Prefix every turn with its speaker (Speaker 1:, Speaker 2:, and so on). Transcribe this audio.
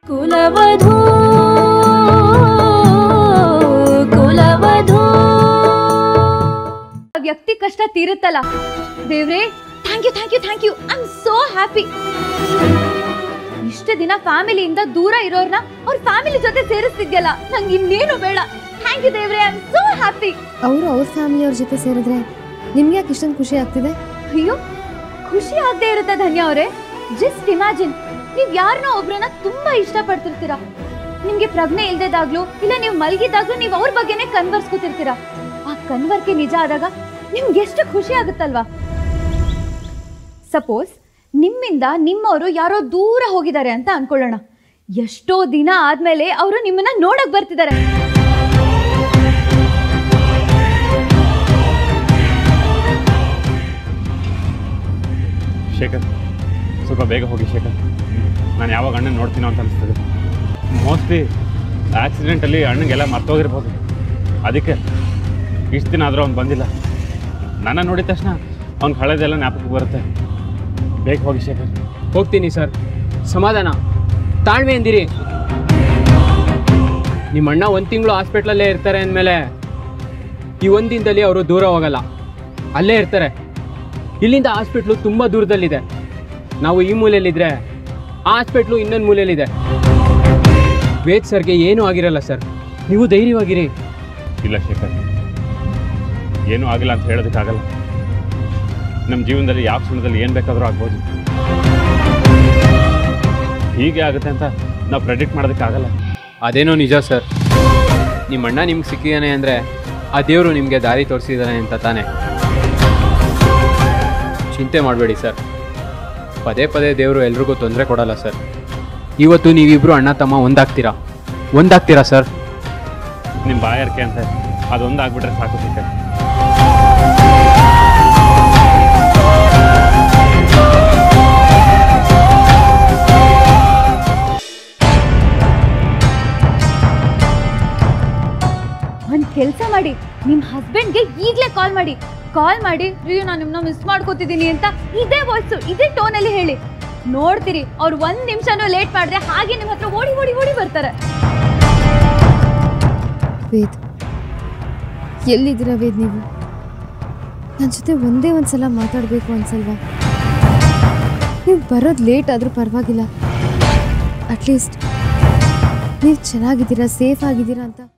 Speaker 1: ಕುಲವಧೂ ಕುಲವಧೂ
Speaker 2: ಆ ವ್ಯಕ್ತಿ ಕಷ್ಟ ತೀರುತ್ತಲ್ಲ ದೇವ್ರೇ thank you thank you thank you I am so happy ಇಷ್ಟು ದಿನ ಫ್ಯಾಮಿಲಿಯಿಂದ ದೂರ ಇರೋರ್ನ ಅವ್ರ ಫ್ಯಾಮಿಲಿ ಜೊತೆ ಸೇರಿಸ್ತಿದ್ಯಲ್ಲ ನಂಗೆ ಇನ್ನೇನು ಬೇಡ ಥ್ಯಾಂಕ್ ಯು ದೇವ್ರೆ ಐ ಆಮ್ ಸೋ ಹ್ಯಾಪಿ
Speaker 3: ಅವರು ಅವ್ರ ಫ್ಯಾಮಿಲಿಯವ್ರ ಜೊತೆ ಸೇರಿದ್ರೆ ನಿಮ್ಗೆ ಯಾಕೆ ಇಷ್ಟೊಂದು ಖುಷಿ ಆಗ್ತಿದೆ
Speaker 2: ಅಯ್ಯೋ ಖುಷಿ ಆಗದೆ ಇರುತ್ತೆ ಧನ್ಯ ಅವರೇ ಜಸ್ಟ್ ಇಮ್ಯಾಜಿನ್ ನೀವ್ ಯಾರನ್ನೋ ಒಬ್ರನ್ನ ತುಂಬಾ ಇಷ್ಟ ಪಡ್ತಿರ್ತೀರಾ ನಿಮ್ಗೆ ಪ್ರಜ್ಞೆ ಇಲ್ದೇದಾಗ್ಲೂ ಇಲ್ಲ ನೀವು ಮಲ್ಗಿದಾಗ್ಲೂ ನೀವು ಅವ್ರ ಬಗ್ಗೆನೇ ಕನ್ವರ್ಸ್ಕೊತಿರ್ತೀರಾ ಆ ಕನ್ವರ್ಕೆ ನಿಜ ಆದಾಗ ನಿಮ್ಗೆ ಎಷ್ಟು ಖುಷಿ ಆಗುತ್ತಲ್ವಾ ಸಪೋಸ್ ನಿಮ್ಮಿಂದ ನಿಮ್ಮವರು ಯಾರೋ ದೂರ ಹೋಗಿದ್ದಾರೆ ಅಂತ ಅನ್ಕೊಳ್ಳೋಣ ಎಷ್ಟೋ ದಿನ ಆದ್ಮೇಲೆ ಅವರು ನಿಮ್ಮನ್ನ ನೋಡಕ್ ಬರ್ತಿದ್ದಾರೆ
Speaker 4: ಶೇಖರ್ ಸ್ವಲ್ಪ ಬೇಗ ಹೋಗಿ ಶೇಖರ್ ನಾನು ಯಾವಾಗ ಅಣ್ಣನ ನೋಡ್ತೀನೋ ಅಂತ ಅನಿಸ್ತದೆ ಮೋಸ್ಟ್ಲಿ ಆಕ್ಸಿಡೆಂಟಲ್ಲಿ ಅಣ್ಣಂಗೆಲ್ಲ ಮರ್ತೋಗಿರ್ಬೋದು ಅದಕ್ಕೆ ಇಷ್ಟು ದಿನ ಆದರೂ ಅವ್ನು ಬಂದಿಲ್ಲ ನನ್ನ ನೋಡಿದ ತಕ್ಷಣ ಅವ್ನಿಗೆ ಹಳೆದೆಲ್ಲ ಜ್ಞಾಪಕಕ್ಕೆ ಬರುತ್ತೆ ಬೇಗ ಹೋಗಿ ಶೇಖರ್
Speaker 5: ಹೋಗ್ತೀನಿ ಸರ್ ಸಮಾಧಾನ ತಾಳ್ಮೆ ಎಂದಿರಿ ನಿಮ್ಮ ಅಣ್ಣ ಒಂದು ತಿಂಗಳು ಹಾಸ್ಪಿಟ್ಲಲ್ಲೇ ಇರ್ತಾರೆ ಅಂದಮೇಲೆ ಈ ಒಂದು ದಿನದಲ್ಲಿ ಅವರು ದೂರ ಹೋಗಲ್ಲ ಅಲ್ಲೇ ಇರ್ತಾರೆ ಇಲ್ಲಿಂದ ಹಾಸ್ಪಿಟ್ಲು ತುಂಬ ದೂರದಲ್ಲಿದೆ ನಾವು ಈ ಮೂಲೆಯಲ್ಲಿದ್ದರೆ ಆ ಹಾಸ್ಪಿಟ್ಲು ಇನ್ನೊಂದು ಮೂಲೆಯಲ್ಲಿದೆ ವೇದ್ ಸರ್ಗೆ ಏನೂ ಆಗಿರಲ್ಲ ಸರ್ ನೀವು ಧೈರ್ಯವಾಗಿರಿ
Speaker 4: ಇಲ್ಲ ಶೇಖರ್ ಏನೂ ಆಗಿಲ್ಲ ಅಂತ ಹೇಳೋದಕ್ಕಾಗಲ್ಲ ನಮ್ಮ ಜೀವನದಲ್ಲಿ ಯಾವ ಕ್ಷಣದಲ್ಲಿ ಏನು ಬೇಕಾದರೂ ಆಗ್ಬೋದು ಹೀಗೆ ಆಗುತ್ತೆ ಅಂತ ನಾವು ಪ್ರೆಡಿಕ್ಟ್ ಮಾಡೋದಕ್ಕಾಗಲ್ಲ
Speaker 5: ಅದೇನೋ ನಿಜ ಸರ್ ನಿಮ್ಮ ಅಣ್ಣ ನಿಮ್ಗೆ ಸಿಕ್ಕಿದ್ದಾನೆ ಅಂದರೆ ಆ ದೇವರು ನಿಮಗೆ ದಾರಿ ತೋರಿಸಿದ್ದಾನೆ ಅಂತ ತಾನೇ ಚಿಂತೆ ಮಾಡಬೇಡಿ ಸರ್ ಪದೇ ಪದೇ ದೇವರು ಎಲ್ರಿಗೂ ತೊಂದರೆ ಕೊಡಲ್ಲ ಸರ್ ಇವತ್ತು ನೀವಿಬ್ಬರು ಅಣ್ಣ ತಮ್ಮ ಒಂದಾಗ್ತೀರಾ ಒಂದಾಗ್ತೀರಾ ಸರ್
Speaker 4: ನಿಮ್ಮ ಬಾಯಾರಿಕೆ ಅಂತ ಅದೊಂದು ಆಗ್ಬಿಟ್ರೆ ಸಾಕು ಶೇಖರ್
Speaker 2: ಒಂದ್ ಕೆಲಸ ಮಾಡಿ ನಿಮ್ ಹಸ್ಬೆಂಡ್ಗೆ ಈಗ್ಲೇ ಕಾಲ್ ಮಾಡಿ ಕಾಲ್ ಮಾಡಿ ರೀ ನಾನು ನಿಮ್ನ ಮಿಸ್ ಮಾಡ್ಕೋತಿದ್ದೀನಿ ಅಂತ ಇದೇ ವಾಯ್ಸು ಇದೇ ಟೋನಲ್ಲಿ ಹೇಳಿ ನೋಡ್ತೀರಿ ಅವ್ರು ಒಂದ್ ನಿಮಿಷನೂ ಲೇಟ್ ಮಾಡಿದ್ರೆ ಹಾಗೆ ನಿಮ್ ಹತ್ರ ಓಡಿ ಓಡಿ ಓಡಿ ಬರ್ತಾರೆ
Speaker 3: ವೇದ್ ಎಲ್ಲಿದ್ದೀರಾ ವೇದ್ ನೀವು ನನ್ನ ಜೊತೆ ಒಂದೇ ಒಂದು ಸಲ ಮಾತಾಡಬೇಕು ಅನ್ಸಲ್ವಾ ನೀವು ಬರೋದು ಲೇಟ್ ಆದರೂ ಪರವಾಗಿಲ್ಲ ಅಟ್ಲೀಸ್ಟ್ ನೀವು ಚೆನ್ನಾಗಿದ್ದೀರಾ ಸೇಫ್ ಆಗಿದ್ದೀರಾ ಅಂತ